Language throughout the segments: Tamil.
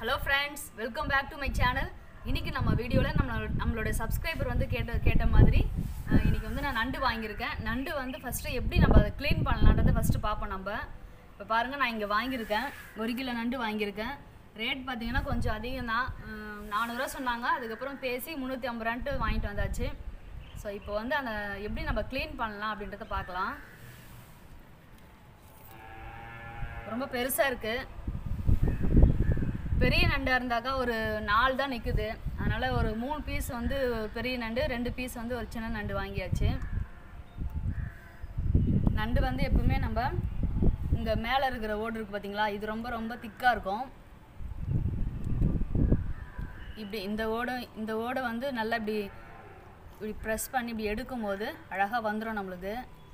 Hello friends welcome back to my channel இன்னைக்கு நம்ம வீடியோவில் நம்மளோட நம்மளோட சப்ஸ்கிரைபர் வந்து கேட்ட கேட்ட மாதிரி அஹ், இன்னைக்கு வந்து நான் நண்டு வாங்கியிருக்கேன் நண்டு வந்து ஃபஸ்ட்டு எப்படி நம்ம அதை க்ளீன் பண்ணலான்றதை ஃபஸ்ட்டு பார்ப்போம் நம்ம இப்போ பாருங்கள் நான் இங்கே வாங்கியிருக்கேன் ஒரு கிலோ நண்டு வாங்கியிருக்கேன் ரேட் பார்த்தீங்கன்னா கொஞ்சம் அதிகம் தான் நானூறுரூவா சொன்னாங்க அதுக்கப்புறம் பேசி முந்நூற்றி ஐம்பது ரூபான்ட்டு வாங்கிட்டு வந்தாச்சு ஸோ இப்போ வந்து அந்த எப்படி நம்ம க்ளீன் பண்ணலாம் அப்படின்றத பார்க்கலாம் ரொம்ப பெருசாக இருக்குது பெரிய நண்டாக இருந்தாக்கா ஒரு நாலு தான் நிற்குது அதனால் ஒரு மூணு பீஸ் வந்து பெரிய நண்டு ரெண்டு பீஸ் வந்து ஒரு சின்ன நண்டு வாங்கியாச்சு நண்டு வந்து எப்பவுமே நம்ம இங்கே மேலே இருக்கிற ஓடு இருக்குது பார்த்தீங்களா இது ரொம்ப ரொம்ப திக்காக இருக்கும் இப்படி இந்த ஓடை இந்த ஓடை வந்து நல்லா இப்படி இப்படி ப்ரெஸ் பண்ணி இப்படி எடுக்கும்போது அழகாக வந்துடும் நம்மளுக்கு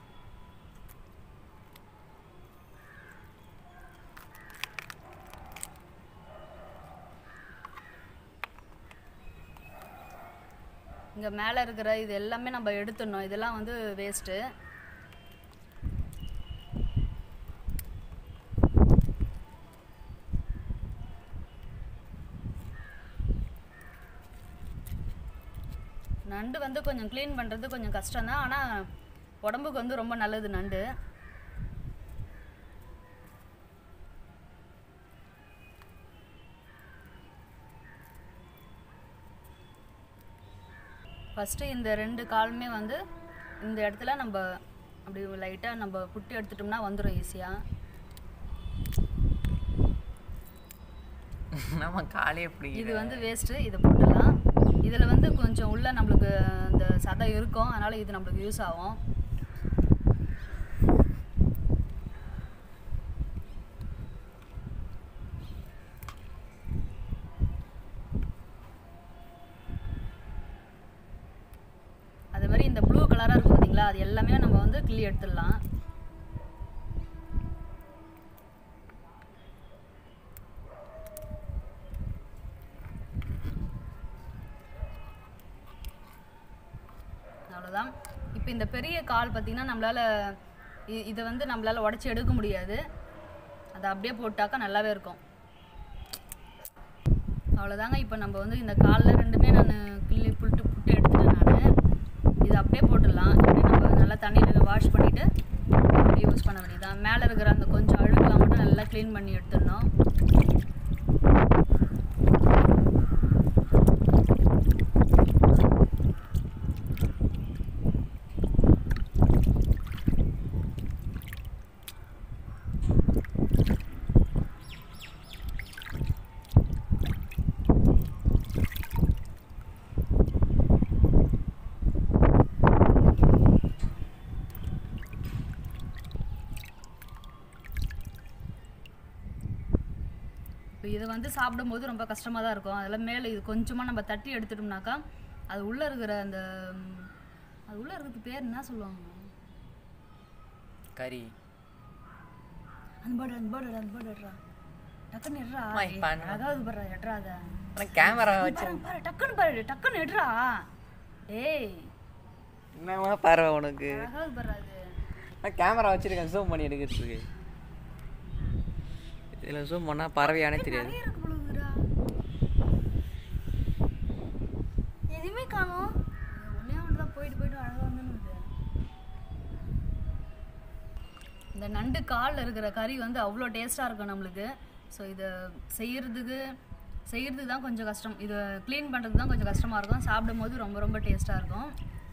இங்கே மேலே இருக்கிற இது எல்லாமே நம்ம எடுத்துடணும் இதெல்லாம் வந்து வேஸ்ட்டு நண்டு வந்து கொஞ்சம் க்ளீன் பண்ணுறது கொஞ்சம் கஷ்டம்தான் ஆனால் உடம்புக்கு வந்து ரொம்ப நல்லது நண்டு ஃபஸ்ட்டு இந்த ரெண்டு காலுமே வந்து இந்த இடத்துல நம்ம அப்படி லைட்டாக நம்ம புட்டி எடுத்துட்டோம்னா வந்துடும் ஈஸியாக நம்ம காலே எப்படி இது வந்து வேஸ்ட்டு இதை போட்டுடலாம் இதில் வந்து கொஞ்சம் உள்ள நம்மளுக்கு அந்த சதை இருக்கும் அதனால் இது நம்மளுக்கு யூஸ் ஆகும் அதே மாதிரி இந்த ப்ளூ கலராக இருக்கும் பார்த்தீங்களா அது எல்லாமே நம்ம வந்து கிள்ளி எடுத்துடலாம் அவ்வளோதான் இப்போ இந்த பெரிய கால் பார்த்திங்கன்னா நம்மளால் இதை வந்து நம்மளால் உடச்சி எடுக்க முடியாது அதை அப்படியே போட்டாக்கா நல்லாவே இருக்கும் அவ்வளோதாங்க இப்போ நம்ம வந்து இந்த காலில் ரெண்டுமே நான் கிள்ளி புட்டு புட்டு எடுத்துட்டேன் நான் இதை அப்படியே போட்டுடலாம் அப்படியே நம்ம நல்லா தண்ணியில் வாஷ் பண்ணிவிட்டு அப்படியே யூஸ் பண்ண வேண்டியதுதான் மேலே இருக்கிற அந்த கொஞ்சம் அழுக்கெல்லாம் மட்டும் நல்லா க்ளீன் பண்ணி எடுத்துடணும் இப்போ இது வந்து சாப்பிடும்போது ரொம்ப கஷ்டமாக தான் இருக்கும் அதெல்லாம் மேலே இது கொஞ்சமாக நம்ம தட்டி எடுத்துட்டோம்னாக்கா அது உள்ளே இருக்கிற அந்த ம், அது உள்ளே இருக்கிறது பேர் என்ன சொல்லுவாங்க கறி அந்த பேர்டு அந்த பேர்டு அந்த பேர்டு எட்ரா டக்குன்னு எட்ரா அம்மா, இப்ப அண்ணா. அழகாவது பாரு எட்ரா அதை ஆனால் கேமரா வச்சு பாரு பாரு டக்குன்னு பாரு டக்குன்னு எட்ரா டேய் என்னமா பரவ உனக்கு அழகாவது பாரு அது நான் கேமரா வச்சிருக்கேன் ஜூம் பண்ணி எடுக்கிறதுக்கு இதில் ஜூம் பண்ணால் பறவையானே தெரியாது நிறைய இருக்கு பொழுதுடா எதுவுமே காணோம் ஒன்னே ஒன்று தான் போயிட்டு போயிட்டு அழகாக வந்துன்னு இந்த நண்டு காலில் இருக்கிற கறி வந்து அவ்வளோ டேஸ்ட்டாக இருக்கும் நம்மளுக்கு ஸோ இதை செய்யறதுக்கு செய்யறதுக்கு தான் கொஞ்சம் கஷ்டம் இதை க்ளீன் பண்ணுறது தான் கொஞ்சம் கஷ்டமாக இருக்கும் சாப்பிடும்போது ரொம்ப ரொம்ப டேஸ்ட்டாக இருக்கும்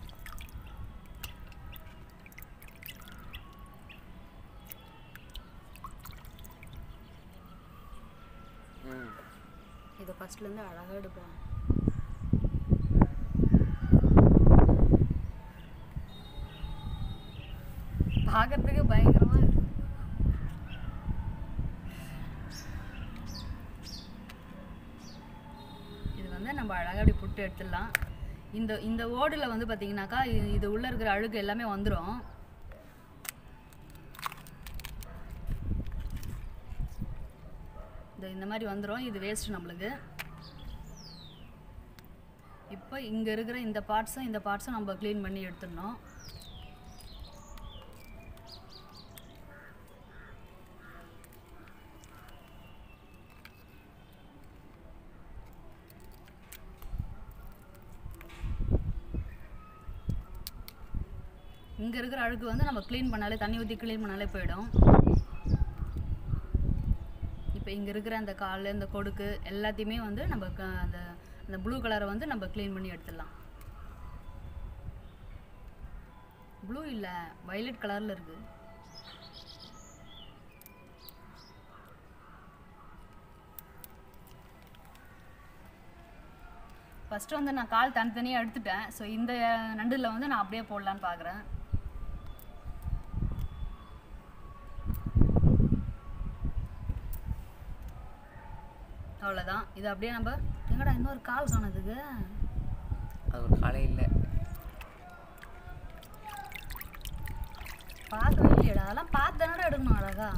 ம் இதை ஃபஸ்ட்லேருந்து அழகாக எடுப்பேன் பார்க்கறதுக்கு பயங்கரமாக இருக்கு இது வந்து நம்ம அழகாக அப்படி புட்டு எடுத்துடலாம் இந்த இந்த ஓடில் வந்து பார்த்தீங்கன்னாக்கா இது- இது உள்ளே இருக்கிற அழுக்கு எல்லாமே வந்துடும் இந்த இந்த மாதிரி வந்துடும் இது வேஸ்ட் நம்மளுக்கு இப்போ இங்கே இருக்கிற இந்த பார்ட்ஸும் இந்த பார்ட்ஸும் நம்ம க்ளீன் பண்ணி எடுத்துடணும் இங்கே இருக்கிற அழுக்கு வந்து நம்ம க்ளீன் பண்ணாலே தண்ணி ஊற்றி க்ளீன் பண்ணாலே போயிடும் இப்போ இங்கே இருக்கிற அந்த கால் இந்த கொடுக்கு எல்லாத்தையுமே வந்து நம்ம க- அந்த அந்த ப்ளூ கலரை வந்து நம்ம க்ளீன் பண்ணி எடுத்துடலாம் ப்ளூ இல்லை வயலட் கலரில் இருக்குது ஃபஸ்ட்டு வந்து நான் கால் தனித்தனியாக எடுத்துட்டேன் ஸோ இந்த நண்டில் வந்து நான் அப்படியே போடலான்னு பார்க்குறேன் அவ்வளோதான் இது அப்படியே நம்ம எங்கடா இன்னொரு கால் காணதுக்கு அது ஒரு காலே இல்லை பார்க்கவே இல்லையடா அதெல்லாம் பார்த்து தானடா எடுக்கணும் அழகா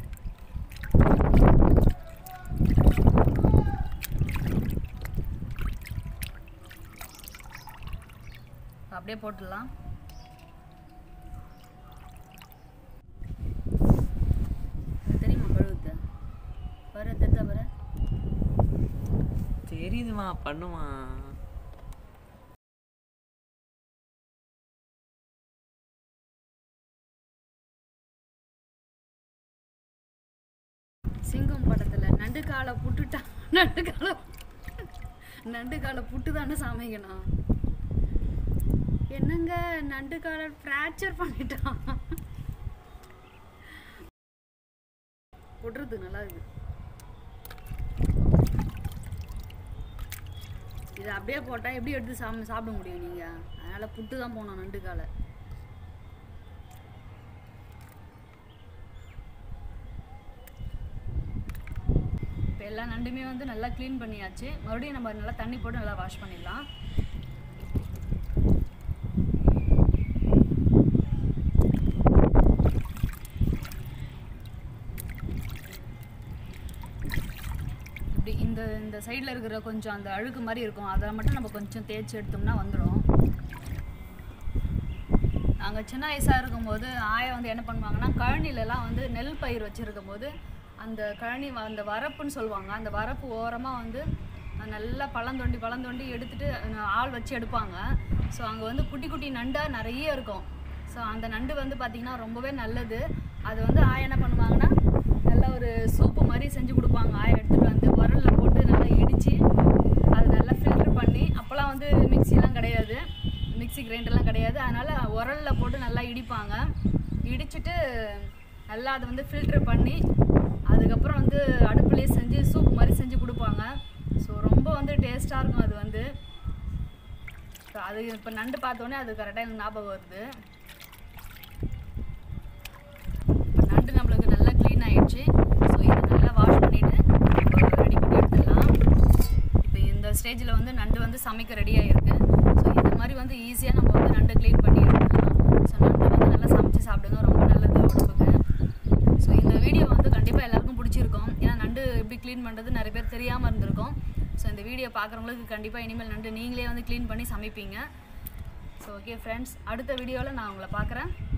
அப்படியே போட்டுடலாம் இது தெரியுமா கழுவுத்து வர தெரிஞ்சா வர தெரியுதுமா பண்ணுமா சிங்கம் படத்தில் நண்டு காலை புட்டுட்டா நண்டு காலை நண்டு காலை புட்டு தானே சமைக்கணும் என்னங்க நண்டு காலை ஃப்ராக்சர் பண்ணிட்டான் புட்டுறது நல்லா இருக்கு இது அப்படியே போட்டால் எப்படி எடுத்து சாமி சாப்பிட முடியும் நீங்கள் அதனால் புட்டு தான் போகணும் நண்டு காலை இப்போ எல்லா நண்டுமே வந்து நல்லா க்ளீன் பண்ணியாச்சு மறுபடியும் நம்ம நல்லா தண்ணி போட்டு நல்லா வாஷ் பண்ணிடலாம் இப்படி இந்த இந்த சைடில் இருக்கிற கொஞ்சம் அந்த அழுக்கு மாதிரி இருக்கும் அதை மட்டும் நம்ம கொஞ்சம் தேய்ச்சி எடுத்தோம்னா வந்துடும் நாங்கள் சின்ன வயசாக இருக்கும்போது ஆயா வந்து என்ன பண்ணுவாங்கன்னா கழனிலலாம் வந்து நெல் பயிர் வச்சுருக்கும் போது அந்த கழனி வ- அந்த வரப்புன்னு சொல்லுவாங்க அந்த வரப்பு ஓரமாக வந்து நல்லா பழந்தொண்டி பழந்தொண்டி எடுத்துட்டு அஹ், ஆள் வச்சு எடுப்பாங்க ஸோ அங்கே வந்து குட்டி குட்டி நண்டாக நிறைய இருக்கும் ஸோ அந்த நண்டு வந்து பார்த்திங்கன்னா ரொம்பவே நல்லது அது வந்து ஆயா என்ன பண்ணுவாங்கன்னா நல்லா ஒரு சூப்பு மாதிரி செஞ்சு கொடுப்பாங்க ஆயா எடுத்துகிட்டு வந்து உரலில் போட்டு நல்லா இடித்து அது நல்லா ஃபில்டர் பண்ணி அப்போல்லாம் வந்து மிக்சிலாம் கிடையாது மிக்ஸி கிரைண்டர்லாம் கிடையாது அதனால் உரலில் போட்டு நல்லா இடிப்பாங்க இடிச்சிட்டு நல்லா அதை வந்து ஃபில்டர் பண்ணி அதுக்கப்புறம் வந்து அடுப்புலேயே செஞ்சு சூப் மாதிரி செஞ்சு கொடுப்பாங்க ஸோ ரொம்ப வந்து டேஸ்ட்டாக இருக்கும் அது வந்து So அது இப்போ நண்டு பார்த்தோன்னே அது கரெக்டாக எனக்கு ஞாபகம் வருது இப்போ நண்டு நம்மளுக்கு நல்லா க்ளீன் ஆயிடுச்சு ஸோ இதை நல்லா வாஷ் பண்ணிவிட்டு ரெடி பண்ணி எடுத்துடலாம் இப்போ இந்த ஸ்டேஜில் வந்து நண்டு வந்து சமைக்க ரெடி ஆகிருக்கு ஸோ இந்த மாதிரி வந்து ஈஸியாக நம்ம வந்து நண்டு க்ளீன் பண்ணி எடுத்துடலாம் ஸோ நண்டு வந்து நல்லா சமைச்சு சாப்பிடுங்க ரொம்ப நல்லது உடம்புக்கு ஸோ இந்த வீடியோ வந்து கண்டிப்பாக எல்லாருக்கும் பிடிச்சிருக்கும் ஏன்னா நண்டு எப்படி க்ளீன் பண்ணுறது நிறைய பேர் தெரியாமல் இருந்திருக்கும் ஸோ இந்த வீடியோ பார்க்குறவங்களுக்கு கண்டிப்பாக இனிமேல் நண்டு நீங்களே வந்து க்ளீன் பண்ணி சமைப்பீங்க ஸோ ஓகே ஃப்ரெண்ட்ஸ் அடுத்த வீடியோவில் நான் உங்களை பார்க்குறேன்